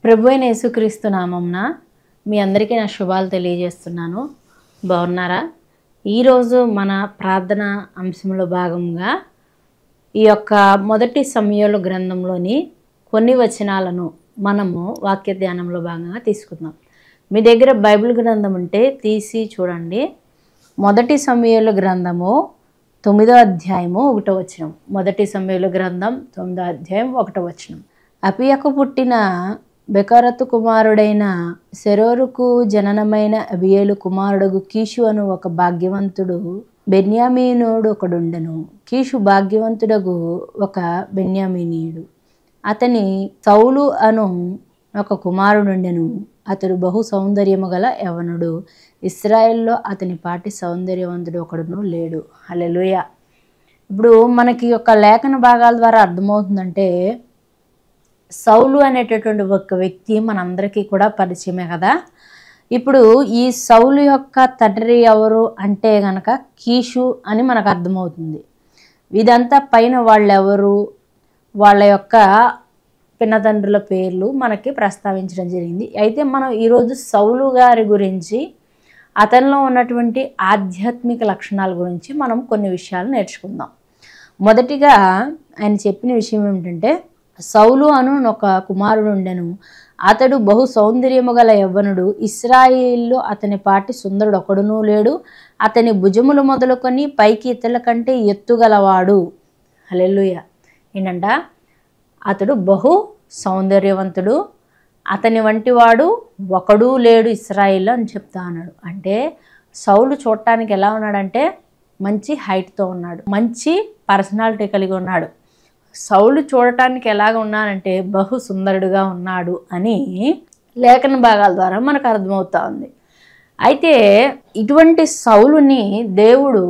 ప్రభు అయిన యేసుక్రీస్తు నామంన మీ అందరికీ నా శుభాలు తెలియజేస్తున్నాను బాగున్నారా ఈరోజు మన ప్రార్థన అంశంలో భాగంగా ఈ యొక్క మొదటి సమయాల గ్రంథంలోని కొన్ని వచనాలను మనము వాక్య ధ్యానంలో భాగంగా తీసుకుందాం మీ దగ్గర బైబిల్ గ్రంథం ఉంటే తీసి చూడండి మొదటి సమయాల గ్రంథము తొమ్మిదో అధ్యాయము ఒకటో వచనం మొదటి సమయాల గ్రంథం తొమ్మిదో అధ్యాయం ఒకటో వచనం అపియకు పుట్టిన బెకరతు కుమారుడైన శరోరుకు జననమైన అబియేలు కుమారుడు కీషు అను ఒక భాగ్యవంతుడు బెన్యామీనుడు ఒకడుండెను కీషు భాగ్యవంతుడగు ఒక బెన్యామీనీయుడు అతని సౌలు అను ఒక కుమారుడుండెను అతడు బహు సౌందర్యము గల యవనుడు ఇస్రాయెల్లో అతని పాటి సౌందర్యవంతుడు ఒకడును లేడు హల్లెలూయ ఇప్పుడు మనకి యొక్క లేఖన భాగాల ద్వారా అర్థమవుతుందంటే సౌలు అనేటటువంటి ఒక వ్యక్తి మనందరికీ కూడా పరిచయమే కదా ఇప్పుడు ఈ సౌలు యొక్క తండ్రి ఎవరు అంటే గనక కీషు అని మనకు అర్థమవుతుంది ఇదంతా పైన వాళ్ళెవరు వాళ్ళ యొక్క పిన్నతండ్రుల పేర్లు మనకి ప్రస్తావించడం జరిగింది అయితే మనం ఈరోజు సౌలు గారి గురించి అతనిలో ఉన్నటువంటి ఆధ్యాత్మిక లక్షణాల గురించి మనం కొన్ని విషయాలు నేర్చుకుందాం మొదటిగా ఆయన చెప్పిన విషయం ఏమిటంటే సౌలు అను ఒక కుమారుడు ఉండెను అతడు బహు సౌందర్యము గల యవ్వనుడు ఇస్రాయిల్లో అతని పాటి సుందరుడు ఒకడునూ లేడు అతని భుజములు మొదలుకొని పైకి ఇతరుల కంటే ఎత్తుగలవాడు హలెల్లుయ ఏంటంట అతడు బహు సౌందర్యవంతుడు అతని వంటి వాడు ఒకడూ లేడు ఇస్రాయిల్లో అని చెప్తా అన్నాడు అంటే సౌలు చూడటానికి ఎలా ఉన్నాడంటే మంచి హైట్తో ఉన్నాడు మంచి పర్సనాలిటీ కలిగి ఉన్నాడు సౌలు చూడటానికి ఎలాగ ఉన్నానంటే బహు సుందరుడుగా ఉన్నాడు అని లేఖన భాగాల ద్వారా మనకు అర్థమవుతా ఉంది అయితే ఇటువంటి సౌలుని దేవుడు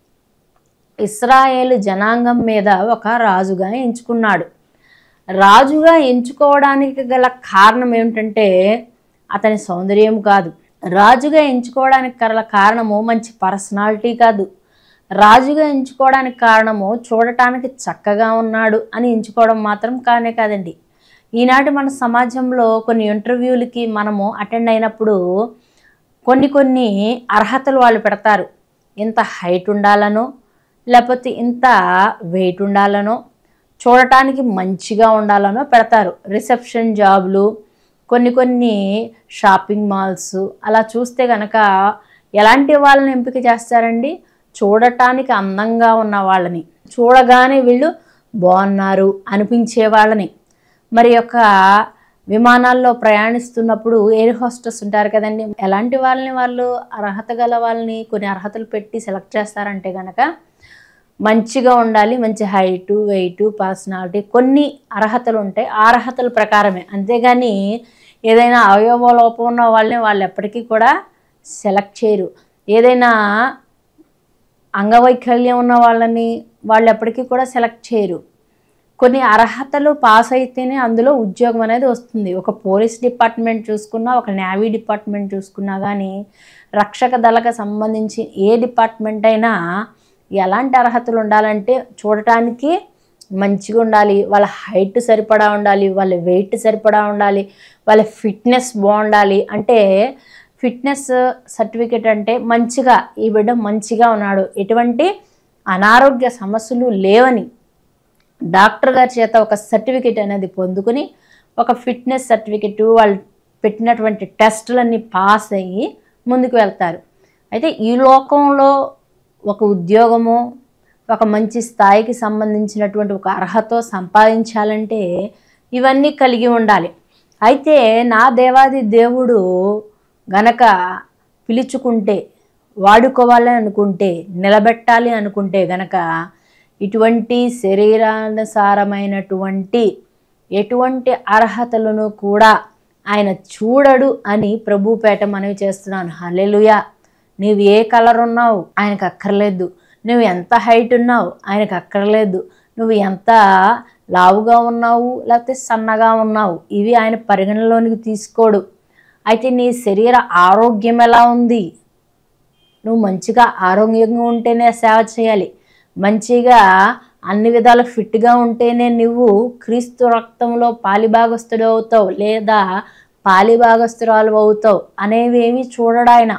ఇస్రాయేల్ జనాంగం మీద ఒక రాజుగా ఎంచుకున్నాడు రాజుగా ఎంచుకోవడానికి గల కారణం ఏమిటంటే అతని సౌందర్యం కాదు రాజుగా ఎంచుకోవడానికి గల కారణము మంచి పర్సనాలిటీ కాదు రాజుగా ఎంచుకోవడానికి కారణము చూడటానికి చక్కగా ఉన్నాడు అని ఎంచుకోవడం మాత్రం కానే కాదండి ఈనాటి మన సమాజంలో కొన్ని ఇంటర్వ్యూలకి మనము అటెండ్ అయినప్పుడు కొన్ని కొన్ని అర్హతలు వాళ్ళు పెడతారు ఇంత హైట్ ఉండాలనో లేకపోతే ఇంత వెయిట్ ఉండాలనో చూడటానికి మంచిగా ఉండాలనో పెడతారు రిసెప్షన్ జాబ్లు కొన్ని కొన్ని షాపింగ్ మాల్స్ అలా చూస్తే కనుక ఎలాంటి వాళ్ళని ఎంపిక చేస్తారండి చూడటానికి అందంగా ఉన్న వాళ్ళని చూడగానే వీళ్ళు బాగున్నారు అనిపించే వాళ్ళని మరి యొక్క విమానాల్లో ప్రయాణిస్తున్నప్పుడు ఎయిర్ హోస్టెస్ ఉంటారు కదండి ఎలాంటి వాళ్ళని వాళ్ళు అర్హత గల వాళ్ళని కొన్ని అర్హతలు పెట్టి సెలెక్ట్ చేస్తారంటే కనుక మంచిగా ఉండాలి మంచి హైటు వెయిట్ పర్సనాలిటీ కొన్ని అర్హతలు ఉంటాయి ఆ అర్హతల ప్రకారమే అంతేగాని ఏదైనా అవయవ లోపం ఉన్న వాళ్ళని వాళ్ళు ఎప్పటికీ కూడా సెలెక్ట్ చేయరు ఏదైనా అంగవైకల్యం ఉన్న వాళ్ళని వాళ్ళు ఎప్పటికీ కూడా సెలెక్ట్ చేయరు కొన్ని అర్హతలు పాస్ అయితేనే అందులో ఉద్యోగం అనేది వస్తుంది ఒక పోలీస్ డిపార్ట్మెంట్ చూసుకున్నా ఒక నేవీ డిపార్ట్మెంట్ చూసుకున్నా కానీ రక్షక దళకు సంబంధించి ఏ డిపార్ట్మెంట్ అయినా ఎలాంటి అర్హతలు ఉండాలంటే చూడటానికి మంచిగా ఉండాలి వాళ్ళ హైట్ సరిపడా ఉండాలి వాళ్ళ వెయిట్ సరిపడా ఉండాలి వాళ్ళ ఫిట్నెస్ బాగుండాలి అంటే ఫిట్నెస్ సర్టిఫికేట్ అంటే మంచిగా ఈ బిడ్డ మంచిగా ఉన్నాడు ఎటువంటి అనారోగ్య సమస్యలు లేవని డాక్టర్ గారి చేత ఒక సర్టిఫికేట్ అనేది పొందుకుని ఒక ఫిట్నెస్ సర్టిఫికెట్ వాళ్ళు పెట్టినటువంటి టెస్టులన్నీ పాస్ అయ్యి ముందుకు వెళ్తారు అయితే ఈ లోకంలో ఒక ఉద్యోగము ఒక మంచి స్థాయికి సంబంధించినటువంటి ఒక అర్హత సంపాదించాలంటే ఇవన్నీ కలిగి ఉండాలి అయితే నా దేవాది దేవుడు గనక పిలుచుకుంటే వాడుకోవాలని అనుకుంటే నిలబెట్టాలి అనుకుంటే గనక ఇటువంటి శరీరానుసారమైనటువంటి ఎటువంటి అర్హతలను కూడా ఆయన చూడడు అని ప్రభుపేట మనవి చేస్తున్నాను హల్లెలూయా నీవు ఏ కలర్ ఉన్నావు ఆయనకు అక్కర్లేదు నువ్వు ఎంత హైట్ ఉన్నావు ఆయనకు అక్కర్లేదు నువ్వు ఎంత లావుగా ఉన్నావు లేకపోతే సన్నగా ఉన్నావు ఇవి ఆయన పరిగణలోనికి తీసుకోడు అయితే నీ శరీర ఆరోగ్యం ఎలా ఉంది నువ్వు మంచిగా ఆరోగ్యంగా ఉంటేనే సేవ చేయాలి మంచిగా అన్ని విధాలు ఫిట్గా ఉంటేనే నువ్వు క్రీస్తు రక్తంలో పాలిభాగస్తుడు అవుతావు లేదా పాలిభాగస్తురాలు అవుతావు అనేవేమి చూడడాయన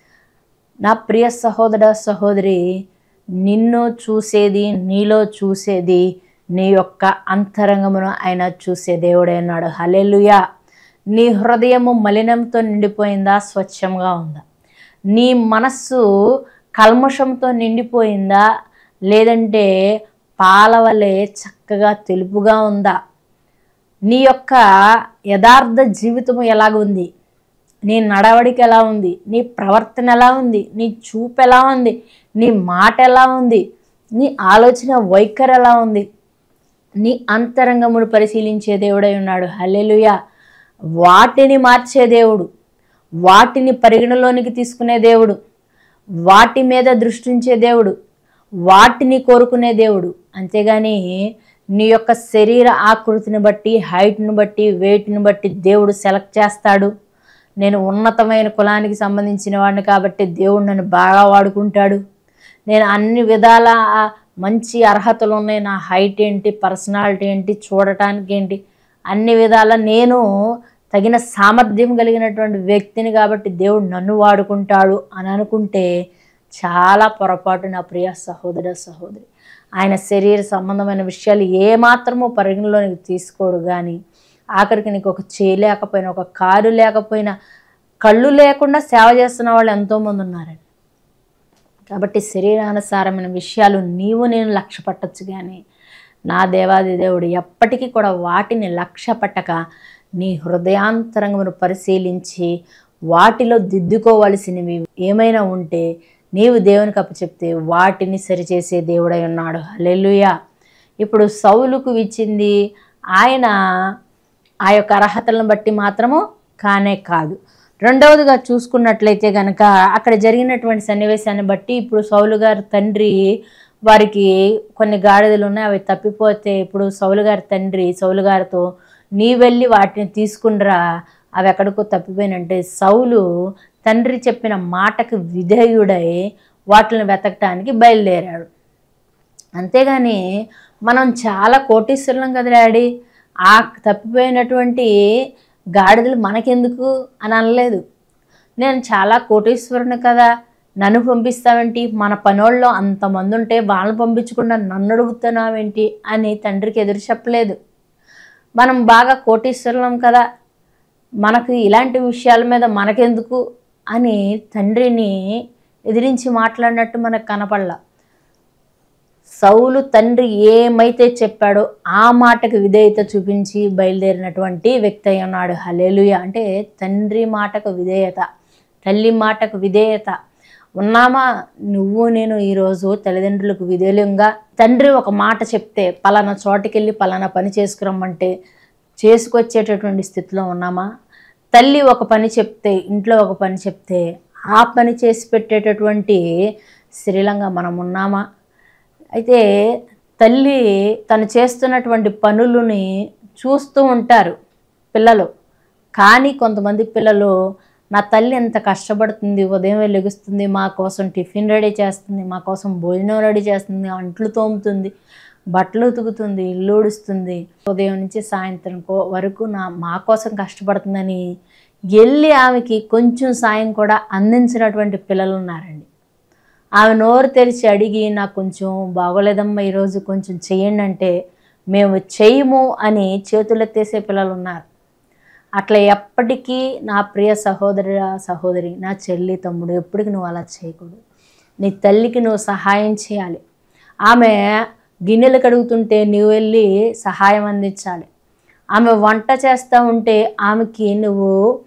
నా ప్రియ సహోదర సహోదరి నిన్ను చూసేది నీలో చూసేది నీ యొక్క అంతరంగమును ఆయన చూసే దేవుడైనాడు హలెలుయా నీ హృదయము మలినంతో నిండిపోయిందా స్వచ్ఛంగా ఉందా నీ మనస్సు కల్మషంతో నిండిపోయిందా లేదంటే పాల వలె చక్కగా తెలుపుగా ఉందా నీ యొక్క యథార్థ జీవితం ఎలాగుంది నీ నడవడిక ఎలా ఉంది నీ ప్రవర్తన ఎలా ఉంది నీ చూపు ఎలా ఉంది నీ మాట ఎలా ఉంది నీ ఆలోచన వైఖరి ఎలా ఉంది నీ అంతరంగమును పరిశీలించే దేవుడై ఉన్నాడు హల్లెలూయా వాటిని మార్చే దేవుడు వాటిని పరిగణలోనికి తీసుకునే దేవుడు వాటి మీద దృష్టించే దేవుడు వాటిని కోరుకునే దేవుడు అంతేగాని నీ యొక్క శరీర ఆకృతిని బట్టి హైట్ని బట్టి వెయిట్ని బట్టి దేవుడు సెలెక్ట్ చేస్తాడు నేను ఉన్నతమైన కులానికి సంబంధించిన వాడిని కాబట్టి దేవుడు నన్ను బాగా వాడుకుంటాడు నేను అన్ని విధాల మంచి అర్హతలు ఉన్నాయి నా హైట్ ఏంటి పర్సనాలిటీ ఏంటి చూడటానికి ఏంటి అన్ని విధాల నేను తగిన సామర్థ్యం కలిగినటువంటి వ్యక్తిని కాబట్టి దేవుడు నన్ను వాడుకుంటాడు అని అనుకుంటే చాలా పొరపాటు నా ప్రియ సహోదర సహోదరి ఆయన శరీర సంబంధమైన విషయాలు ఏమాత్రమూ పరిగణలోనికి తీసుకోడు కానీ ఆఖరికి నీకు ఒక చేయి లేకపోయినా ఒక కారు లేకపోయినా కళ్ళు లేకుండా సేవ చేస్తున్న వాళ్ళు ఎంతోమంది ఉన్నారండి కాబట్టి శరీరానుసారమైన విషయాలు నీవు నేను లక్ష్య పట్టచ్చు కానీ నా దేవాది దేవుడు ఎప్పటికీ కూడా వాటిని లక్ష్య పట్టక నీ హృదయాంతరంగమును పరిశీలించి వాటిలో దిద్దుకోవలసినవి ఏమైనా ఉంటే నీవు దేవునికి అప్పచెప్తే వాటిని సరిచేసే దేవుడై ఉన్నాడు హల్లెలూయా ఇప్పుడు సౌలుకు ఇచ్చింది ఆయన ఆ యొక్క అర్హతలను బట్టి మాత్రము కానే కాదు రెండవదిగా చూసుకున్నట్లయితే కనుక అక్కడ జరిగినటువంటి సన్నివేశాన్ని బట్టి ఇప్పుడు సౌలు గారి తండ్రి వారికి కొన్ని గాడిదలు ఉన్నాయి అవి తప్పిపోతే ఇప్పుడు సౌలు గారి తండ్రి సౌలు గారితో నీ వెళ్ళి వాటిని తీసుకునిరా అవి ఎక్కడికో తప్పిపోయినంటే సౌలు తండ్రి చెప్పిన మాటకు విధేయుడై వాటిని వెతకటానికి బయలుదేరాడు అంతేగాని మనం చాలా కోటీశ్వరులం కదా డాడీ ఆ తప్పిపోయినటువంటి గాడిదలు మనకెందుకు అని అనలేదు నేను చాలా కోటీశ్వరుని కదా నన్ను పంపిస్తావేంటి మన పనోళ్ళు అంతమంది ఉంటే వాళ్ళని పంపించకుండా నన్ను అడుగుతున్నావేంటి అని తండ్రికి ఎదురు చెప్పలేదు మనం బాగా కోటీశ్వరులం కదా మనకు ఇలాంటి విషయాల మీద మనకెందుకు అని తండ్రిని ఎదిరించి మాట్లాడినట్టు మనకు కనపడలా సౌలు తండ్రి ఏమైతే చెప్పాడో ఆ మాటకు విధేయత చూపించి బయలుదేరినటువంటి వ్యక్తి అయి ఉన్నాడు హలేలుయ అంటే తండ్రి మాటకు విధేయత తల్లి మాటకు విధేయత ఉన్నామా నువ్వు నేను ఈరోజు తల్లిదండ్రులకు విధేయంగా తండ్రి ఒక మాట చెప్తే పలానా చోటుకెళ్ళి పలానా పని చేసుకురమ్మంటే చేసుకొచ్చేటటువంటి స్థితిలో ఉన్నామా తల్లి ఒక పని చెప్తే ఇంట్లో ఒక పని చెప్తే ఆ పని చేసి పెట్టేటటువంటి శ్రీలంగా మనం ఉన్నామా అయితే తల్లి తను చేస్తున్నటువంటి పనులని చూస్తూ ఉంటారు పిల్లలు కానీ కొంతమంది పిల్లలు నా తల్లి ఎంత కష్టపడుతుంది ఉదయం లెగుస్తుంది మా కోసం టిఫిన్ రెడీ చేస్తుంది మా కోసం భోజనం రెడీ చేస్తుంది అంట్లు తోముతుంది బట్టలు ఉతుకుతుంది ఇల్లు ఊడుస్తుంది ఉదయం నుంచి సాయంత్రం కో- వరకు నా మా కోసం కష్టపడుతుందని వెళ్ళి ఆమెకి కొంచెం సాయం కూడా అందించినటువంటి పిల్లలు ఉన్నారండి ఆమె నోరు తెరిచి అడిగి నాకు కొంచెం బాగోలేదమ్మా ఈరోజు కొంచెం చెయ్యండి అంటే మేము చెయ్యము అని చేతులెత్తేసే పిల్లలు ఉన్నారు అట్లా ఎప్పటికీ నా ప్రియ సహోదరి సహోదరి నా చెల్లి తమ్ముడు ఎప్పటికి నువ్వు అలా చేయకూడదు నీ తల్లికి నువ్వు సహాయం చేయాలి ఆమె గిన్నెలు కడుగుతుంటే నువ్వు వెళ్ళి సహాయం అందించాలి ఆమె వంట చేస్తూ ఉంటే ఆమెకి నువ్వు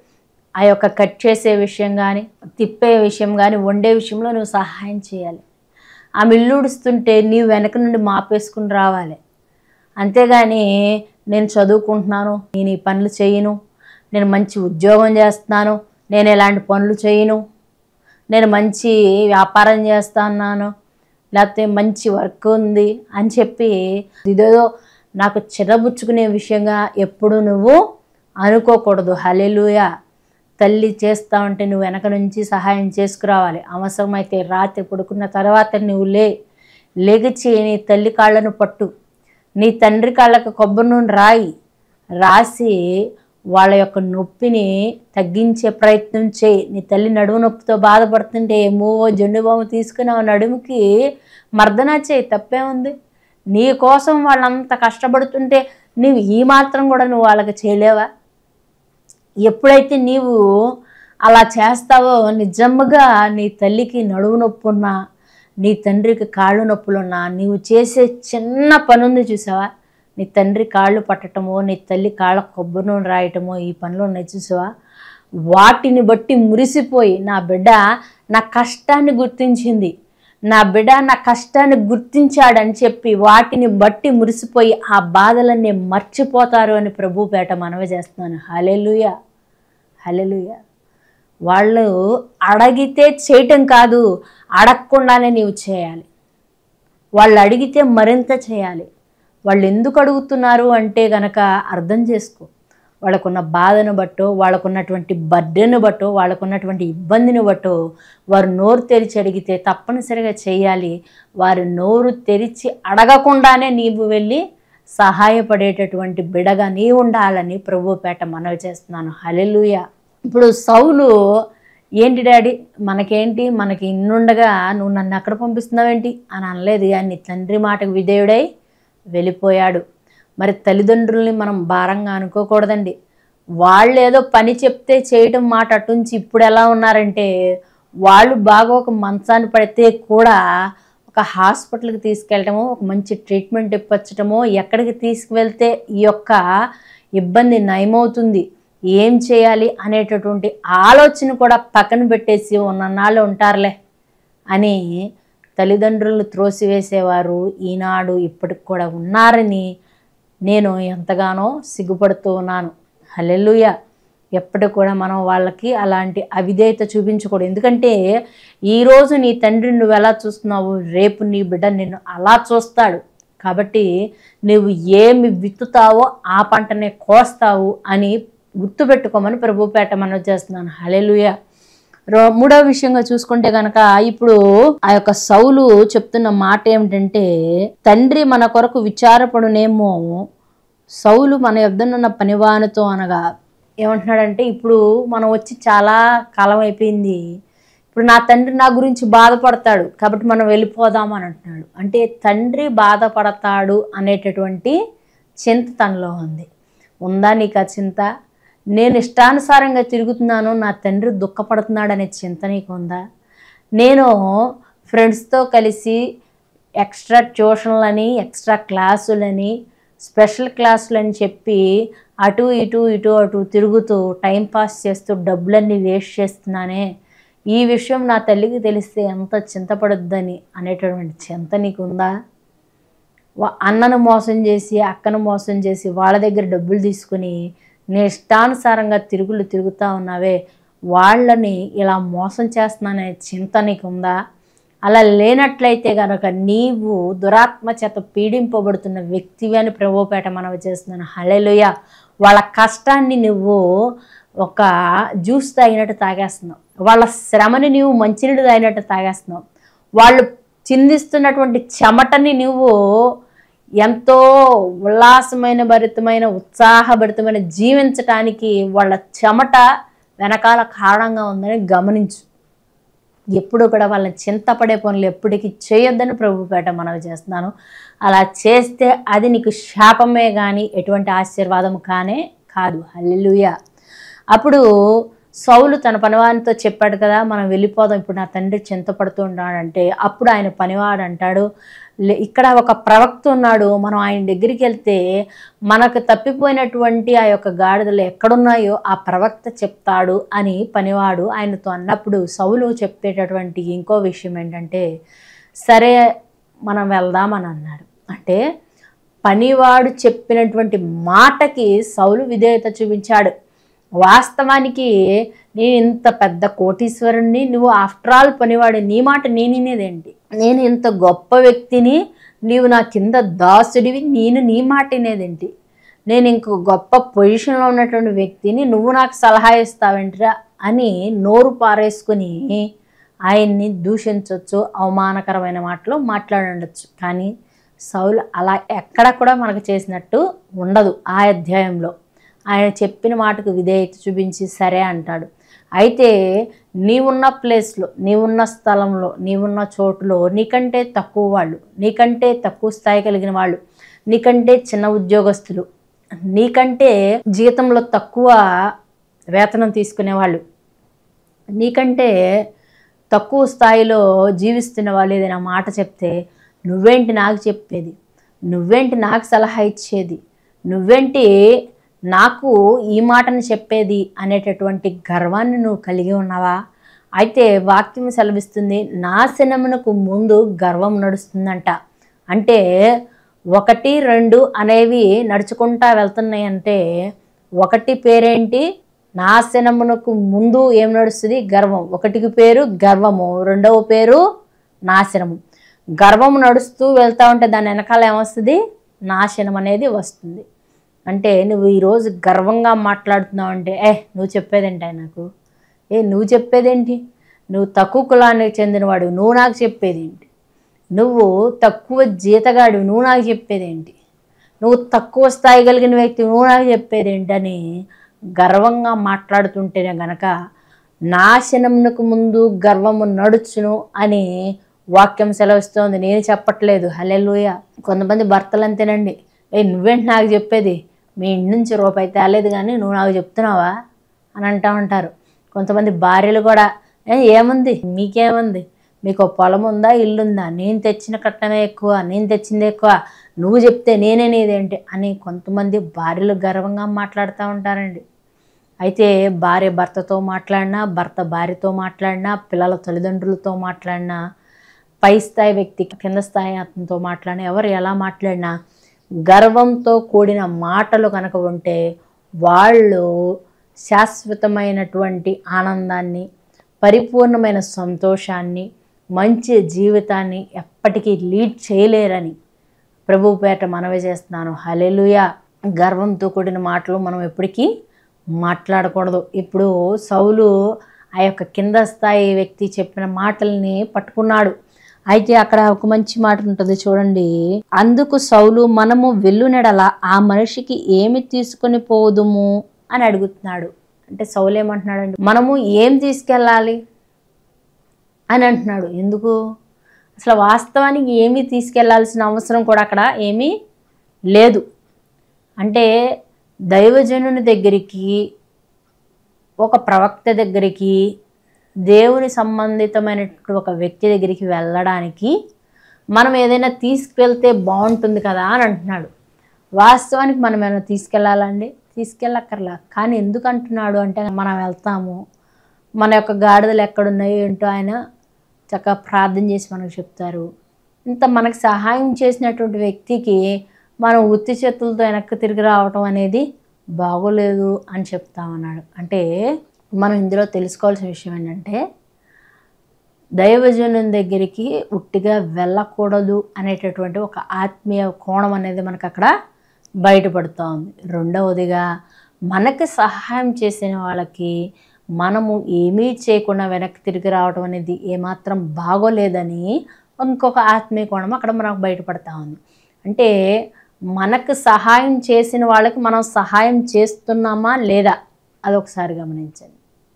ఆ యొక్క కట్ చేసే విషయం కానీ తిప్పే విషయం కానీ వండే విషయంలో నువ్వు సహాయం చేయాలి ఆమె ఇల్లు ఉడుస్తుంటే నీవు వెనక నుండి మాపేసుకుని రావాలి అంతేగాని నేను చదువుకుంటున్నాను నేను ఈ పనులు చేయను నేను మంచి ఉద్యోగం చేస్తున్నాను నేను ఎలాంటి పనులు చేయను నేను మంచి వ్యాపారం చేస్తున్నాను లేకపోతే మంచి వర్క్ ఉంది అని చెప్పి ఇదేదో నాకు చిరబుచ్చుకునే విషయంగా ఎప్పుడు నువ్వు అనుకోకూడదు హలెలుయా తల్లి చేస్తా ఉంటే నువ్వు వెనక నుంచి సహాయం చేసుకురావాలి అవసరమైతే రాత్రి పడుకున్న తర్వాత నువ్వు లే లెగిచి నీ తల్లి కాళ్ళను పట్టు నీ తండ్రి కాళ్ళకు కొబ్బరి నూనె రాయి రాసి వాళ్ళ యొక్క నొప్పిని తగ్గించే ప్రయత్నం చేయి నీ తల్లి నడుము నొప్పితో బాధపడుతుంటే మూవో జెండు బాము తీసుకుని ఆ నడుముకి మర్దన చేయి తప్పే ఉంది నీ కోసం వాళ్ళంత కష్టపడుతుంటే నీవు ఈ మాత్రం కూడా నువ్వు వాళ్ళకి చేయలేవా ఎప్పుడైతే నీవు అలా చేస్తావో నిజంగా నీ తల్లికి నడువు నొప్పి ఉన్నా నీ తండ్రికి కాళ్ళు నొప్పులున్నా నీవు చేసే చిన్న పని ఉంది చూసావా నీ తండ్రి కాళ్ళు పట్టటమో నీ తల్లి కాళ్ళ కొబ్బరి నూనె రాయటమో ఈ పనులు ఉన్నాయి చూసావా వాటిని బట్టి మురిసిపోయి నా బిడ్డ నా కష్టాన్ని గుర్తించింది నా బిడ్డ నా కష్టాన్ని గుర్తించాడని చెప్పి వాటిని బట్టి మురిసిపోయి ఆ బాధలన్నీ మర్చిపోతారు అని ప్రభు పేట మనవి చేస్తున్నాను హలెలుయ హలెలుయ వాళ్ళు అడిగితే చేయటం కాదు అడగకుండానే నీవు చేయాలి వాళ్ళు అడిగితే మరింత చేయాలి వాళ్ళు ఎందుకు అడుగుతున్నారు అంటే గనక అర్థం చేసుకో వాళ్ళకున్న బాధను బట్టో వాళ్ళకున్నటువంటి బర్డెను బట్టో వాళ్ళకున్నటువంటి ఇబ్బందిని బట్టో వారు నోరు తెరిచి అడిగితే తప్పనిసరిగా చేయాలి వారు నోరు తెరిచి అడగకుండానే నీవు వెళ్ళి సహాయపడేటటువంటి బిడగా నీ ఉండాలని ప్రభుపేట మనవి చేస్తున్నాను హలెలుయ ఇప్పుడు సౌలు ఏంటి డాడీ మనకేంటి మనకి ఇన్నుండగా నువ్వు నన్ను ఎక్కడ పంపిస్తున్నావేంటి అని అనలేదు కానీ నీ తండ్రి మాటకు విధేయుడై వెళ్ళిపోయాడు మరి తల్లిదండ్రుల్ని మనం భారంగా అనుకోకూడదండి వాళ్ళు ఏదో పని చెప్తే చేయటం మాట అటుంచి ఇప్పుడు ఎలా ఉన్నారంటే వాళ్ళు బాగా ఒక మంచాన్ని పడితే కూడా ఒక హాస్పిటల్కి తీసుకెళ్ళటమో ఒక మంచి ట్రీట్మెంట్ ఇప్పించటమో ఎక్కడికి తీసుకువెళ్తే ఈ యొక్క ఇబ్బంది నయమవుతుంది ఏం చేయాలి అనేటటువంటి ఆలోచన కూడా పక్కన పెట్టేసి ఉన్ననాళ్ళు ఉంటారులే అని తల్లిదండ్రులను త్రోసివేసేవారు ఈనాడు ఇప్పటికి కూడా ఉన్నారని నేను ఎంతగానో సిగ్గుపడుతూ ఉన్నాను హలెలుయ ఎప్పటికి కూడా మనం వాళ్ళకి అలాంటి అవిధేయత చూపించకూడదు ఎందుకంటే ఈరోజు నీ తండ్రిని నువ్వు ఎలా చూస్తున్నావు రేపు నీ బిడ్డ నిన్ను అలా చూస్తాడు కాబట్టి నువ్వు ఏమి విత్తుతావో ఆ పంటనే కోస్తావు అని గుర్తుపెట్టుకోమని ప్రభుపేట మనం చేస్తున్నాను హలెలుయ రో- మూడవ విషయంగా చూసుకుంటే గనక ఇప్పుడు ఆ యొక్క సౌలు చెప్తున్న మాట ఏమిటంటే తండ్రి మన కొరకు విచారపడునేమో సౌలు మన యొద్దనున్న పనివానితో అనగా ఏమంటున్నాడంటే ఇప్పుడు మనం వచ్చి చాలా కాలం అయిపోయింది ఇప్పుడు నా తండ్రి నా గురించి బాధపడతాడు కాబట్టి మనం వెళ్ళిపోదాం అని అంటున్నాడు అంటే తండ్రి బాధపడతాడు అనేటటువంటి చింత తనలో ఉంది ఉందా నీకు ఆ చింత నేను ఇష్టానుసారంగా తిరుగుతున్నాను నా తండ్రి దుఃఖపడుతున్నాడు అనే చింత నీకు ఉందా నేను ఫ్రెండ్స్తో కలిసి ఎక్స్ట్రా ట్యూషన్లని ఎక్స్ట్రా క్లాసులని స్పెషల్ క్లాసులని చెప్పి అటు ఇటు ఇటు అటు తిరుగుతూ టైం పాస్ చేస్తూ డబ్బులన్నీ వేస్ట్ చేస్తున్నానే ఈ విషయం నా తల్లికి తెలిస్తే ఎంత చింతపడొద్దని అనేటటువంటి చింత నీకు ఉందా వా- అన్నను మోసం చేసి అక్కను మోసం చేసి వాళ్ళ దగ్గర డబ్బులు తీసుకుని నీ ఇష్టానుసారంగా తిరుగులు తిరుగుతూ ఉన్నావే వాళ్ళని ఇలా మోసం చేస్తున్నానే చింత నీకు ఉందా అలా లేనట్లయితే కనుక నీవు దురాత్మ చేత పీడింపబడుతున్న వ్యక్తివి అని ప్రభుపేట మనవి చేస్తున్నాను హలెలుయ వాళ్ళ కష్టాన్ని నువ్వు ఒక జ్యూస్ తాగినట్టు తాగేస్తున్నావు వాళ్ళ శ్రమని నీవు మంచినీళ్ళు తాగినట్టు తాగేస్తున్నావు వాళ్ళు చిందిస్తున్నటువంటి చెమటని నువ్వు ఎంతో ఉల్లాసమైన భరితమైన ఉత్సాహభరితమైన జీవించటానికి వాళ్ళ చెమట వెనకాల కారణంగా ఉందని గమనించు ఎప్పుడు కూడా వాళ్ళని చింతపడే పనులు ఎప్పటికీ చేయొద్దని ప్రభుపేట మనవి చేస్తున్నాను అలా చేస్తే అది నీకు శాపమే కానీ ఎటువంటి ఆశీర్వాదం కానే కాదు హల్లెలూయా అప్పుడు సౌలు తన పనివానితో చెప్పాడు కదా మనం వెళ్ళిపోదాం ఇప్పుడు నా తండ్రి చింతపడుతూ ఉన్నాడంటే అప్పుడు ఆయన పనివాడు అంటాడు "లే- ఇక్కడ ఒక ప్రవక్త ఉన్నాడు మనం ఆయన దగ్గరికి వెళ్తే మనకు తప్పిపోయినటువంటి ఆ యొక్క గాడిదలు ఎక్కడున్నాయో ఆ ప్రవక్త చెప్తాడు అని పనివాడు ఆయనతో అన్నప్పుడు సౌలు చెప్పేటటువంటి ఇంకో విషయం ఏంటంటే సరే మనం వెళ్దామని అన్నాడు అంటే పనివాడు చెప్పినటువంటి మాటకి సౌలు విధేయత చూపించాడు వాస్తవానికి నేను ఇంత పెద్ద కోటీశ్వరుణ్ణి నువ్వు ఆఫ్టర్ ఆల్ పనివాడు నీ మాట నేను వినేదేంటి నేను ఇంత గొప్ప వ్యక్తిని నీవు నా కింద దాసుడివి నేను నీ మాట వినేదేంటి నేను ఇంకో గొప్ప పొజిషన్లో ఉన్నటువంటి వ్యక్తిని నువ్వు నాకు సలహా ఇస్తావేంటిరా అని నోరు పారేసుకుని ఆయన్ని దూషించవచ్చు అవమానకరమైన మాటలు మాట్లాడుండొచ్చు కానీ సౌలు అలా ఎక్కడ కూడా మనకు చేసినట్టు ఉండదు ఆ అధ్యాయంలో ఆయన చెప్పిన మాటకు విధేయత చూపించి సరే అంటాడు అయితే నీవున్న ప్లేస్లో నీవున్న స్థలంలో నీవున్న చోటులో నీకంటే తక్కువ వాళ్ళు నీకంటే తక్కువ స్థాయి కలిగిన వాళ్ళు నీకంటే చిన్న ఉద్యోగస్తులు నీకంటే జీతంలో తక్కువ వేతనం తీసుకునేవాళ్ళు నీకంటే తక్కువ స్థాయిలో జీవిస్తున్న వాళ్ళు ఏదైనా మాట చెప్తే నువ్వేంటి నాకు చెప్పేది నువ్వేంటి నాకు సలహా ఇచ్చేది నువ్వేంటి నాకు ఈ మాటను చెప్పేది అనేటటువంటి గర్వాన్ని నువ్వు కలిగి ఉన్నావా అయితే వాక్యం సెలవిస్తుంది నాశనమునకు ముందు గర్వం నడుస్తుందంట అంటే ఒకటి రెండు అనేవి నడుచుకుంటా వెళ్తున్నాయంటే ఒకటి పేరేంటి నాశనమునకు ముందు ఏం నడుస్తుంది గర్వం ఒకటికి పేరు గర్వము రెండవ పేరు నాశనము గర్వం నడుస్తూ వెళ్తా ఉంటే దాని వెనకాల ఏమొస్తుంది నాశనం అనేది వస్తుంది అంటే నువ్వు ఈరోజు గర్వంగా మాట్లాడుతున్నావు అంటే ఏ నువ్వు చెప్పేదేంటి నాకు ఏ నువ్వు చెప్పేదేంటి నువ్వు తక్కువ కులానికి చెందినవాడు నువ్వు నాకు చెప్పేదేంటి నువ్వు తక్కువ జీతగాడు నువ్వు నాకు చెప్పేదేంటి నువ్వు తక్కువ స్థాయి కలిగిన వ్యక్తి నువ్వు నాకు చెప్పేదేంటి అని గర్వంగా మాట్లాడుతుంటేనే గనక నాశనమునకు ముందు గర్వము నడుచును అని వాక్యం సెలవిస్తోంది నేను చెప్పట్లేదు హలెలుయ కొంతమంది భర్తలు అంతేనండి ఏ నువ్వేంటి నాకు చెప్పేది మీ ఇంటి నుంచి రూపాయి తేలేదు కానీ నువ్వు నాకు చెప్తున్నావా అని అంటూ ఉంటారు కొంతమంది భార్యలు కూడా "ఏ, ఏముంది మీకేముంది మీకు ఒక పొలం ఉందా ఇల్లు ఉందా నేను తెచ్చిన కట్టమే ఎక్కువ నేను తెచ్చింది ఎక్కువ నువ్వు చెప్తే నేనే నీదేంటి అని కొంతమంది భార్యలు గర్వంగా మాట్లాడుతూ ఉంటారండి అయితే భార్య భర్తతో మాట్లాడినా భర్త భార్యతో మాట్లాడినా పిల్లల తల్లిదండ్రులతో మాట్లాడినా పై స్థాయి వ్యక్తి కింద స్థాయి అతనితో మాట్లాడినా ఎవరు ఎలా మాట్లాడినా గర్వంతో కూడిన మాటలు కనుక ఉంటే వాళ్ళు శాశ్వతమైనటువంటి ఆనందాన్ని పరిపూర్ణమైన సంతోషాన్ని మంచి జీవితాన్ని ఎప్పటికీ లీడ్ చేయలేరని ప్రభు పేట మనవి చేస్తున్నాను హలెలుయ గర్వంతో కూడిన మాటలు మనం ఎప్పటికీ మాట్లాడకూడదు ఇప్పుడు సౌలు ఆ యొక్క కింద స్థాయి వ్యక్తి చెప్పిన మాటల్ని పట్టుకున్నాడు అయితే అక్కడ ఒక మంచి మాట ఉంటుంది చూడండి అందుకు సౌలు మనము వెల్లునెడల ఆ మనిషికి ఏమి తీసుకొని పోదుము అని అడుగుతున్నాడు అంటే సౌలు ఏమంటున్నాడండి మనము ఏం తీసుకెళ్ళాలి అని అంటున్నాడు ఎందుకు అసలు వాస్తవానికి ఏమీ తీసుకెళ్లాల్సిన అవసరం కూడా అక్కడ ఏమీ లేదు అంటే దైవజనుని దగ్గరికి ఒక ప్రవక్త దగ్గరికి దేవుని సంబంధితమైనటువంటి ఒక వ్యక్తి దగ్గరికి వెళ్ళడానికి మనం ఏదైనా తీసుకువెళ్తే బాగుంటుంది కదా అని అంటున్నాడు వాస్తవానికి మనం ఏమైనా తీసుకెళ్ళాలండి తీసుకెళ్ళక్కర్లా కానీ ఎందుకు అంటున్నాడు అంటే మనం వెళ్తాము మన యొక్క గాడిదలు ఎక్కడున్నాయో ఏంటో ఆయన చక్కగా ప్రార్థన చేసి మనకు చెప్తారు ఇంత మనకు సహాయం చేసినటువంటి వ్యక్తికి మనం ఉత్తి చేతులతో వెనక్కి తిరిగి రావటం అనేది బాగోలేదు అని చెప్తామన్నాడు అంటే మనం ఇందులో తెలుసుకోవాల్సిన విషయం ఏంటంటే దైవజనుని దగ్గరికి ఉట్టిగా వెళ్ళకూడదు అనేటటువంటి ఒక ఆత్మీయ కోణం అనేది మనకు అక్కడ బయటపడుతూ ఉంది రెండవదిగా మనకి సహాయం చేసిన వాళ్ళకి మనము ఏమీ చేయకుండా వెనక్కి తిరిగి రావడం అనేది ఏమాత్రం బాగోలేదని ఇంకొక ఆత్మీయ కోణం అక్కడ మనకు బయటపడతా ఉంది అంటే మనకు సహాయం చేసిన వాళ్ళకి మనం సహాయం చేస్తున్నామా లేదా అదొకసారి గమనించండి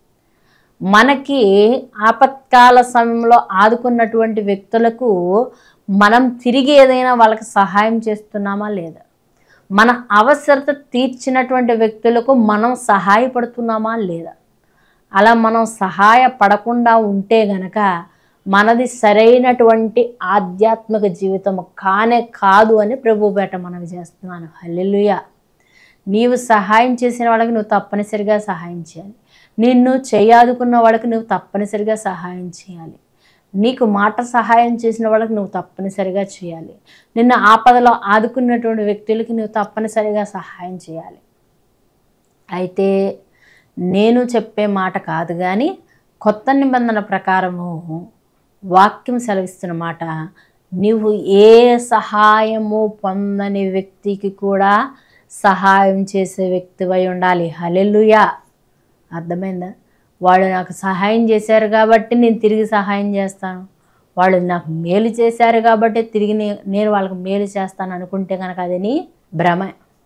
మనకి ఆపత్కాల సమయంలో ఆదుకున్నటువంటి వ్యక్తులకు మనం తిరిగి ఏదైనా వాళ్ళకి సహాయం చేస్తున్నామా లేదా మన అవసరత తీర్చినటువంటి వ్యక్తులకు మనం సహాయపడుతున్నామా లేదా అలా మనం సహాయపడకుండా ఉంటే గనక మనది సరైనటువంటి ఆధ్యాత్మిక జీవితం కానే కాదు అని ప్రభుపేట మనవి చేస్తున్నాను హల్లెలూయా నీవు సహాయం చేసిన వాళ్ళకి నువ్వు తప్పనిసరిగా సహాయం చేయాలి నిన్ను చేయాదుకున్న వాళ్ళకి నువ్వు తప్పనిసరిగా సహాయం చేయాలి నీకు మాట సహాయం చేసిన వాళ్ళకి నువ్వు తప్పనిసరిగా చేయాలి నిన్ను ఆపదలో ఆదుకున్నటువంటి వ్యక్తులకి నువ్వు తప్పనిసరిగా సహాయం చేయాలి అయితే నేను చెప్పే మాట కాదు కానీ కొత్త నిబంధన ప్రకారము వాక్యం సెలవిస్తున్న మాట నువ్వు ఏ సహాయము పొందని వ్యక్తికి కూడా సహాయం చేసే వ్యక్తివై ఉండాలి హలెలుయా అర్థమైందా వాళ్ళు నాకు సహాయం చేశారు కాబట్టి నేను తిరిగి సహాయం చేస్తాను వాళ్ళు నాకు మేలు చేశారు కాబట్టి తిరిగి నే- నేను వాళ్ళకి మేలు చేస్తాను అనుకుంటే కనుక అది నీ భ్రమ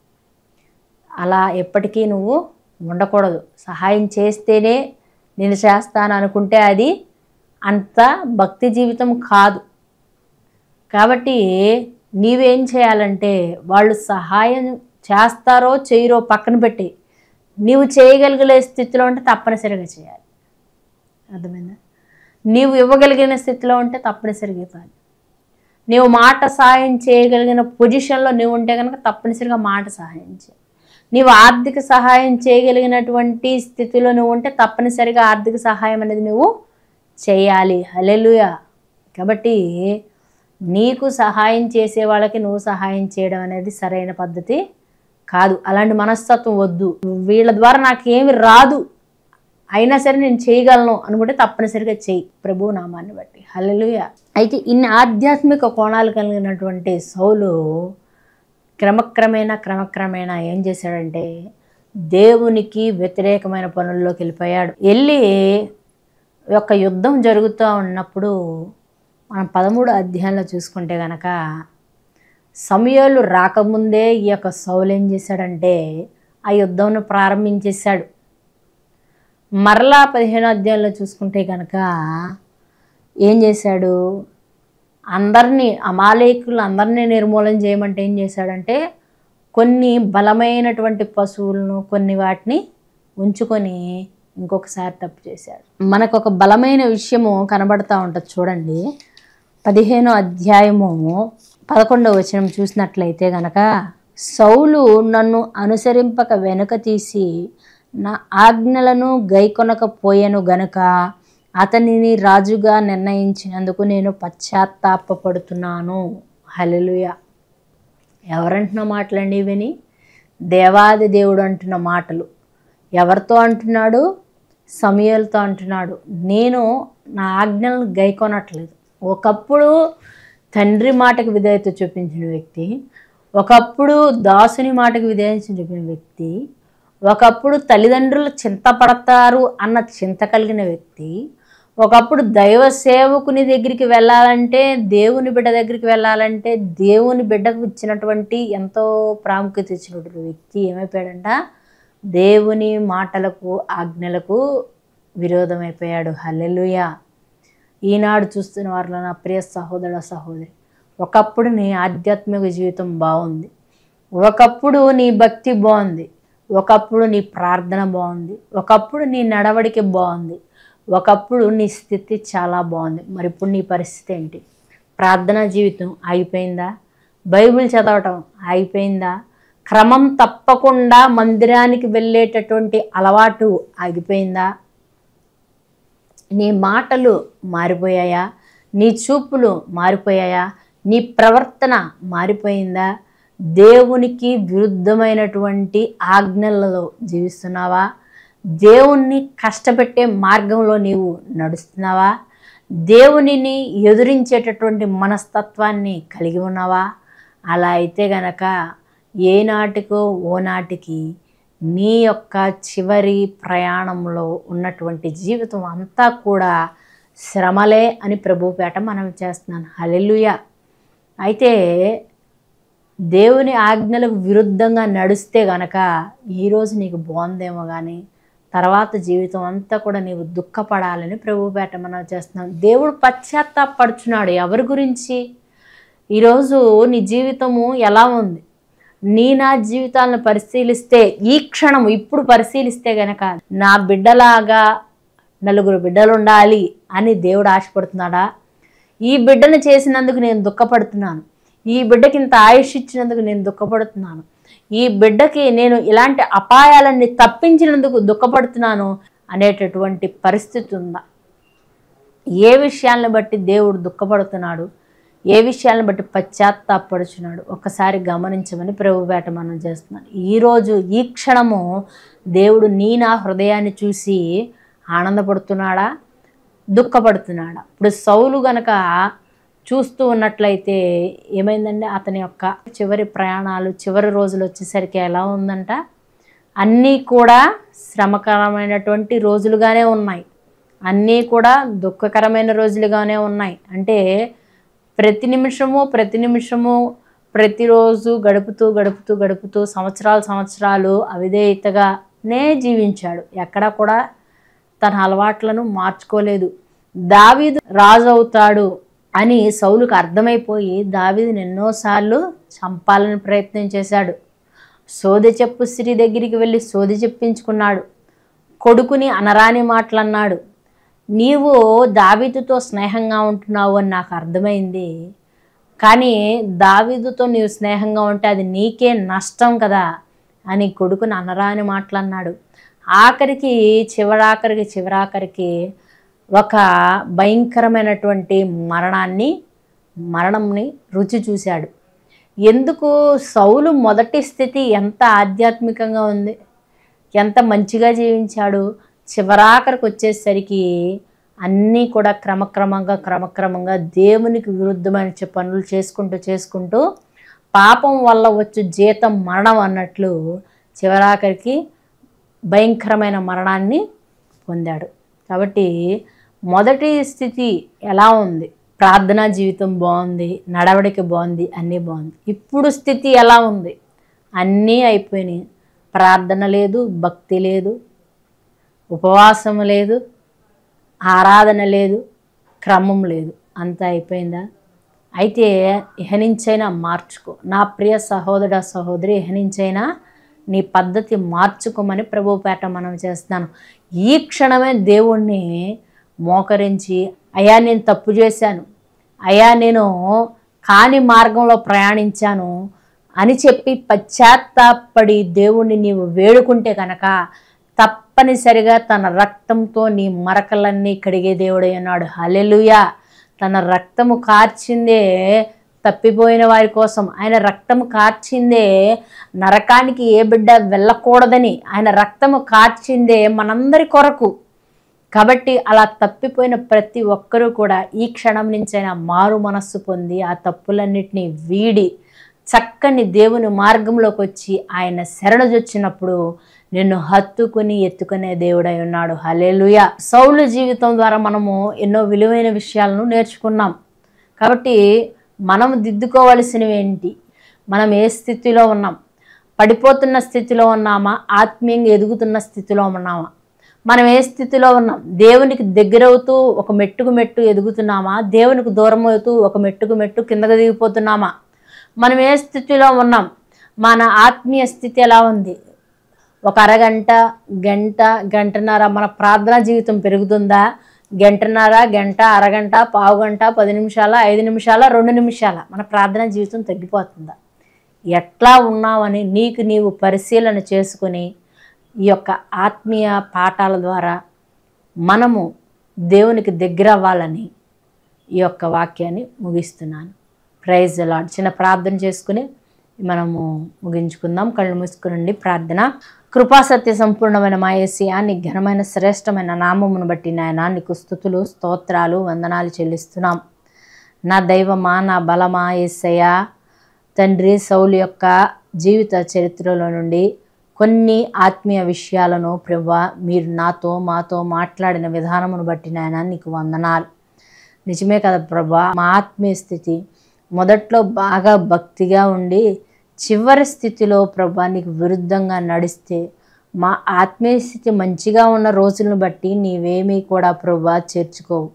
అలా ఎప్పటికీ నువ్వు ఉండకూడదు సహాయం చేస్తేనే నేను చేస్తాను అనుకుంటే అది అంత భక్తి జీవితం కాదు కాబట్టి నీవేం చేయాలంటే వాళ్ళు సహాయం చేస్తారో చేయరో పక్కన పెట్టి నీవు చేయగలిగే స్థితిలో ఉంటే తప్పనిసరిగా చేయాలి అర్థమైందా నీవు ఇవ్వగలిగిన స్థితిలో ఉంటే తప్పనిసరిగా ఇవ్వాలి నీవు మాట సహాయం చేయగలిగిన పొజిషన్లో నువ్వు ఉంటే కనుక తప్పనిసరిగా మాట సహాయం చేయాలి నీవు ఆర్థిక సహాయం చేయగలిగినటువంటి స్థితిలో నువ్వు ఉంటే తప్పనిసరిగా ఆర్థిక సహాయం అనేది నువ్వు చేయాలి హలెలుయా కాబట్టి నీకు సహాయం చేసే వాళ్ళకి నువ్వు సహాయం చేయడం అనేది సరైన పద్ధతి కాదు అలాంటి మనస్తత్వం వద్దు వీళ్ళ ద్వారా నాకేమి రాదు అయినా సరే నేను చేయగలను అనుకుంటే తప్పనిసరిగా చేయి ప్రభు నామాన్ని బట్టి హల్లెలూయ అయితే ఇన్ని ఆధ్యాత్మిక కోణాలు కలిగినటువంటి సౌలు క్రమక్రమేణా క్రమక్రమేణా ఏం చేశాడంటే దేవునికి వ్యతిరేకమైన పనుల్లోకి వెళ్ళిపోయాడు వెళ్ళి యొక్క యుద్ధం జరుగుతూ ఉన్నప్పుడు మనం పదమూడు అధ్యాయంలో చూసుకుంటే గనక సమయాలు రాకముందే ఈ యొక్క సౌలు ఏం చేశాడంటే ఆ యుద్ధంను ప్రారంభించేశాడు మరలా పదిహేను అధ్యాయంలో చూసుకుంటే కనుక ఏం చేశాడు అందరినీ అమాలేకులు అందరినీ నిర్మూలన చేయమంటే ఏం చేశాడంటే కొన్ని బలమైనటువంటి పశువులను కొన్ని వాటిని ఉంచుకొని ఇంకొకసారి తప్పు చేశాడు మనకు ఒక బలమైన విషయము కనబడతా ఉంటుంది చూడండి పదిహేనో అధ్యాయము పదకొండవ వచనం చూసినట్లయితే గనక సౌలు నన్ను అనుసరింపక వెనుక తీసి నా ఆజ్ఞలను గైకొనకపోయాను గనుక అతనిని రాజుగా నిర్ణయించినందుకు నేను పశ్చాత్తాపపడుతున్నాను హల్లెలూయా ఎవరంటున్న మాటలండి ఇవని దేవాది దేవుడు అంటున్న మాటలు ఎవరితో అంటున్నాడు సమయాలతో అంటున్నాడు నేను నా ఆజ్ఞలను గైకొనట్లేదు ఒకప్పుడు తండ్రి మాటకు విధేయత చూపించిన వ్యక్తి ఒకప్పుడు దాసుని మాటకు విధేయత చూపిన వ్యక్తి ఒకప్పుడు తల్లిదండ్రులు చింతపడతారు అన్న చింత కలిగిన వ్యక్తి ఒకప్పుడు దైవ సేవకుని దగ్గరికి వెళ్ళాలంటే దేవుని బిడ్డ దగ్గరికి వెళ్ళాలంటే దేవుని బిడ్డకు ఇచ్చినటువంటి ఎంతో ప్రాముఖ్యత ఇచ్చినటువంటి వ్యక్తి ఏమైపోయాడంట దేవుని మాటలకు ఆజ్ఞలకు విరోధమైపోయాడు హల్లెలూయా ఈనాడు చూస్తున్న వారిలో నా ప్రియ సహోదర సహోదరి ఒకప్పుడు నీ ఆధ్యాత్మిక జీవితం బాగుంది ఒకప్పుడు నీ భక్తి బాగుంది ఒకప్పుడు నీ ప్రార్థన బాగుంది ఒకప్పుడు నీ నడవడిక బాగుంది ఒకప్పుడు నీ స్థితి చాలా బాగుంది మరి ఇప్పుడు నీ పరిస్థితి ఏంటి ప్రార్థనా జీవితం ఆగిపోయిందా బైబిల్ చదవటం ఆగిపోయిందా క్రమం తప్పకుండా మందిరానికి వెళ్ళేటటువంటి అలవాటు ఆగిపోయిందా నీ మాటలు మారిపోయాయా నీ చూపులు మారిపోయాయా నీ ప్రవర్తన మారిపోయిందా దేవునికి విరుద్ధమైనటువంటి ఆజ్ఞలలో జీవిస్తున్నావా దేవుణ్ణి కష్టపెట్టే మార్గంలో నీవు నడుస్తున్నావా దేవునిని ఎదురించేటటువంటి మనస్తత్వాన్ని కలిగి ఉన్నావా అలా అయితే గనక ఏ నాటికో ఓ నాటికి నీ యొక్క చివరి ప్రయాణంలో ఉన్నటువంటి జీవితం అంతా కూడా శ్రమలే అని ప్రభుపేట మనం చేస్తున్నాను హలెలుయ అయితే దేవుని ఆజ్ఞలకు విరుద్ధంగా నడిస్తే గనక ఈరోజు నీకు బాగుందేమో కానీ తర్వాత జీవితం అంతా కూడా నీవు దుఃఖపడాలని ప్రభుపేట మనం చేస్తున్నాం దేవుడు పశ్చాత్తాపడుచున్నాడు ఎవరి గురించి ఈరోజు నీ జీవితము ఎలా ఉంది నీ నా జీవితాలను పరిశీలిస్తే ఈ క్షణం ఇప్పుడు పరిశీలిస్తే గనక నా బిడ్డలాగా నలుగురు బిడ్డలు ఉండాలి అని దేవుడు ఆశపడుతున్నాడా ఈ బిడ్డను చేసినందుకు నేను దుఃఖపడుతున్నాను ఈ బిడ్డకి ఇంత ఆయుష్ ఇచ్చినందుకు నేను దుఃఖపడుతున్నాను ఈ బిడ్డకి నేను ఇలాంటి అపాయాలన్నీ తప్పించినందుకు దుఃఖపడుతున్నాను అనేటటువంటి పరిస్థితి ఉందా ఏ విషయాలను బట్టి దేవుడు దుఃఖపడుతున్నాడు ఏ విషయాలను బట్టి పశ్చాత్తాపడుచున్నాడు ఒకసారి గమనించమని ప్రభుపేట మనం చేస్తున్నాను ఈరోజు ఈ క్షణము దేవుడు నీ నా హృదయాన్ని చూసి ఆనందపడుతున్నాడా దుఃఖపడుతున్నాడా ఇప్పుడు సౌలు గనక చూస్తూ ఉన్నట్లయితే ఏమైందంటే అతని యొక్క చివరి ప్రయాణాలు చివరి రోజులు వచ్చేసరికి ఎలా ఉందంట అన్నీ కూడా శ్రమకరమైనటువంటి రోజులుగానే ఉన్నాయి అన్నీ కూడా దుఃఖకరమైన రోజులుగానే ఉన్నాయి అంటే ప్రతి నిమిషము ప్రతి నిమిషము ప్రతిరోజు గడుపుతూ గడుపుతూ గడుపుతూ సంవత్సరాలు సంవత్సరాలు అవిధేయతగానే జీవించాడు ఎక్కడా కూడా తన అలవాట్లను మార్చుకోలేదు దావీదు రాజు అవుతాడు అని సౌలుకు అర్థమైపోయి దావీదుని ఎన్నోసార్లు చంపాలని ప్రయత్నం చేశాడు సోది చెప్పు స్త్రీ దగ్గరికి వెళ్ళి సోది చెప్పించుకున్నాడు కొడుకుని అనరాని మాటలన్నాడు నీవు దావీదుతో స్నేహంగా ఉంటున్నావు అని నాకు అర్థమైంది కానీ దావీదుతో నీవు స్నేహంగా ఉంటే అది నీకే నష్టం కదా అని కొడుకుని అనరాని మాటలన్నాడు ఆఖరికి చివరాఖరికి చివరాఖరికి ఒక భయంకరమైనటువంటి మరణాన్ని మరణంని రుచి చూశాడు ఎందుకు సౌలు మొదటి స్థితి ఎంత ఆధ్యాత్మికంగా ఉంది ఎంత మంచిగా జీవించాడు చివరాఖరికి వచ్చేసరికి అన్నీ కూడా క్రమక్రమంగా క్రమక్రమంగా దేవునికి విరుద్ధమైన చే- పనులు చేసుకుంటూ చేసుకుంటూ పాపం వల్ల వచ్చు జీతం మరణం అన్నట్లు చివరాఖరికి భయంకరమైన మరణాన్ని పొందాడు కాబట్టి మొదటి స్థితి ఎలా ఉంది ప్రార్థనా జీవితం బాగుంది నడవడిక బాగుంది అన్నీ బాగుంది ఇప్పుడు స్థితి ఎలా ఉంది అన్నీ అయిపోయినాయి ప్రార్థన లేదు భక్తి లేదు ఉపవాసం లేదు ఆరాధన లేదు క్రమం లేదు అంతా అయిపోయిందా అయితే ఇహనించైనా మార్చుకో నా ప్రియ సహోదర సహోదరి ఇహనించైనా నీ పద్ధతి మార్చుకోమని ప్రభుపేట మనం చేస్తాను ఈ క్షణమే దేవుణ్ణి మోకరించి అయ్యా నేను తప్పు చేశాను అయ్యా నేను కాని మార్గంలో ప్రయాణించాను అని చెప్పి పశ్చాత్తాపడి దేవుణ్ణి నీవు వేడుకుంటే కనుక తప్పనిసరిగా తన రక్తంతో నీ మరకలన్నీ కడిగే దేవుడై ఉన్నాడు హలెలుయా తన రక్తము కార్చిందే తప్పిపోయిన వారి కోసం ఆయన రక్తము కార్చిందే నరకానికి ఏ బిడ్డ వెళ్ళకూడదని ఆయన రక్తము కార్చిందే మనందరి కొరకు కాబట్టి అలా తప్పిపోయిన ప్రతి ఒక్కరూ కూడా ఈ క్షణం నుంచైనా మారు మనస్సు పొంది ఆ తప్పులన్నిటినీ వీడి చక్కని దేవుని మార్గంలోకి వచ్చి ఆయన శరణజొచ్చినప్పుడు నిన్ను హత్తుకుని ఎత్తుకునే దేవుడై ఉన్నాడు హలేలుయ సౌలు జీవితం ద్వారా మనము ఎన్నో విలువైన విషయాలను నేర్చుకున్నాం కాబట్టి మనం దిద్దుకోవలసినవి ఏంటి మనం ఏ స్థితిలో ఉన్నాం పడిపోతున్న స్థితిలో ఉన్నామా ఆత్మీయంగా ఎదుగుతున్న స్థితిలో ఉన్నామా మనం ఏ స్థితిలో ఉన్నాం దేవునికి దగ్గరవుతూ ఒక మెట్టుకు మెట్టు ఎదుగుతున్నామా దేవునికి దూరం అవుతూ ఒక మెట్టుకు మెట్టు కిందకు దిగిపోతున్నామా మనం ఏ స్థితిలో ఉన్నాం మన ఆత్మీయ స్థితి ఎలా ఉంది ఒక అరగంట గంట గంటన్నర మన ప్రార్థనా జీవితం పెరుగుతుందా గంటన్నర గంట అరగంట పావు గంట పది నిమిషాల ఐదు నిమిషాల రెండు నిమిషాల మన ప్రార్థనా జీవితం తగ్గిపోతుందా ఎట్లా ఉన్నావని నీకు నీవు పరిశీలన చేసుకుని ఈ యొక్క ఆత్మీయ పాఠాల ద్వారా మనము దేవునికి దగ్గర అవ్వాలని ఈ యొక్క వాక్యాన్ని ముగిస్తున్నాను ప్రైజ్ లాడ్ చిన్న ప్రార్థన చేసుకుని మనము ముగించుకుందాం కళ్ళు మూసుకునండి ప్రార్థన కృపా సత్య సంపూర్ణమైన మాయేసియా నీ ఘనమైన శ్రేష్టమైన నామమును బట్టి నాయన నీకు స్థుతులు స్తోత్రాలు వందనాలు చెల్లిస్తున్నాం నా దైవమా నా బలమా ఏసయ్యా తండ్రి సౌలు యొక్క జీవిత చరిత్రలో నుండి కొన్ని ఆత్మీయ విషయాలను ప్రభా మీరు నాతో మాతో మాట్లాడిన విధానమును బట్టి నాయన నీకు వందనాలు నిజమే కదా ప్రభా మా ఆత్మీయ స్థితి మొదట్లో బాగా భక్తిగా ఉండి చివరి స్థితిలో ప్రభా నీకు విరుద్ధంగా నడిస్తే మా ఆత్మీయ స్థితి మంచిగా ఉన్న రోజులను బట్టి నీవేమీ కూడా ప్రభా చేర్చుకోవు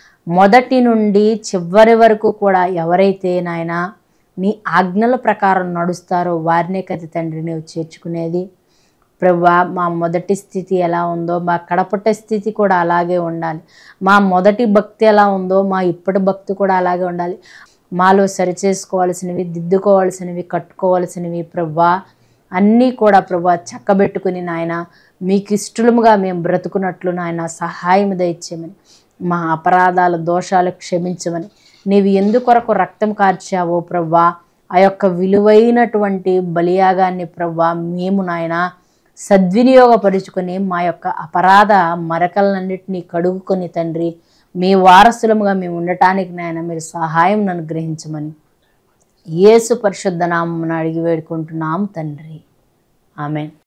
మొదటి నుండి చివరి వరకు కూడా ఎవరైతే నాయన నీ ఆజ్ఞల ప్రకారం నడుస్తారో వారినే కదా తండ్రి నీవు చేర్చుకునేది ప్రభా మా మొదటి స్థితి ఎలా ఉందో మా కడపట స్థితి కూడా అలాగే ఉండాలి మా మొదటి భక్తి ఎలా ఉందో మా ఇప్పటి భక్తి కూడా అలాగే ఉండాలి మాలో సరిచేసుకోవాల్సినవి దిద్దుకోవాల్సినవి కట్టుకోవాల్సినవి ప్రభా అన్నీ కూడా ప్రభా చక్కబెట్టుకుని నాయన మీకు ఇష్టలుగా మేము బ్రతుకున్నట్లు నాయన సహాయం దయచేయమని మా అపరాధాల దోషాలు క్షమించమని నీవు ఎందుకొరకు రక్తం కార్చావో ప్రవ్వా ఆ యొక్క విలువైనటువంటి బలియాగాన్ని ప్రవ్వా మేము నాయన సద్వినియోగపరుచుకొని మా యొక్క అపరాధ మరకలన్నింటినీ కడుగుకొని తండ్రి మీ వారసులముగా మేము ఉండటానికి నాయన మీరు సహాయం అనుగ్రహించమని యేసు పరిశుద్ధ నామమున అడిగి వేడుకుంటున్నాం తండ్రి ఆమెన్